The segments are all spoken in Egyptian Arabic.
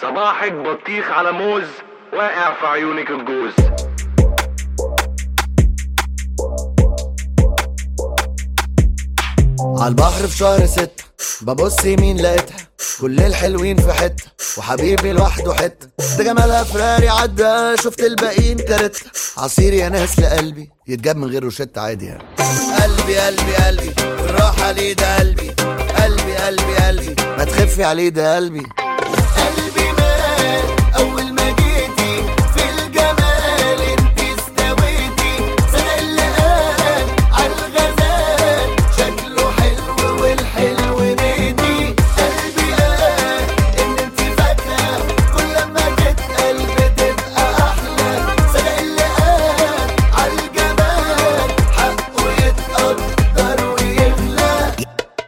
صباحك بطيخ على موز واقع في عيونك الجوز عالبحر في شهر ستة ببص يمين لقيتها كل الحلوين في حتة وحبيبي لوحده حتة ده جمالها فراري عدى شفت الباقيين كارتة عصير يا ناس لقلبي يتجاب من غير روشتة عادي يعني قلبي قلبي قلبي بالراحة عليه ده قلبي قلبي قلبي قلبي ما تخفي عليه ده قلبي قلبي مات أول ما جيتي في الجمال انت استويتي صدق اللي قال عالغزال شكله حلو والحلو نادي قلبي قال ان انت فاكرة كل ما تتقل بتبقى احلى صدق اللي قال عالجمال حقه يتقدر ويغلى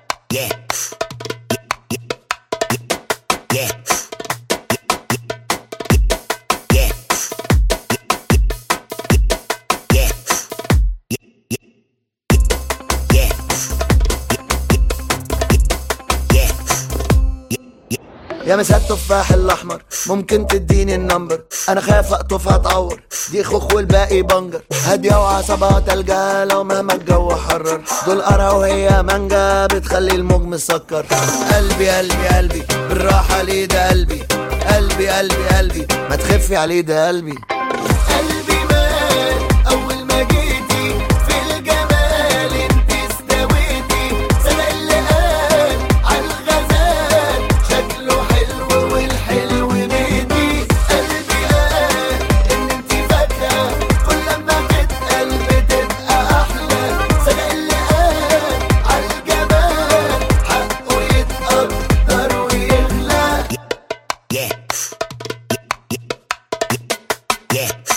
يا مسا التفاح الاحمر ممكن تديني النمبر انا خايف اقطف هتعور دي خوخ والباقي بنجر هاديه وعصبها تلجا لو مهما الجو حرر دول قرا وهي مانجا بتخلي الموج مسكر قلبي قلبي قلبي بالراحه ليه ده قلبي قلبي قلبي قلبي ما تخفي عليه ده قلبي قلبي مات اول ما جيتي في الجمال انت استويتي صدق اللي قال عالغزال شكله حلو والحلو نادي قلبي قال ان انت فاكره كل ما تتقل بتبقى احلى صدق اللي قال عالجمال حقه يتقدر ويغلى Yeah. Yeah.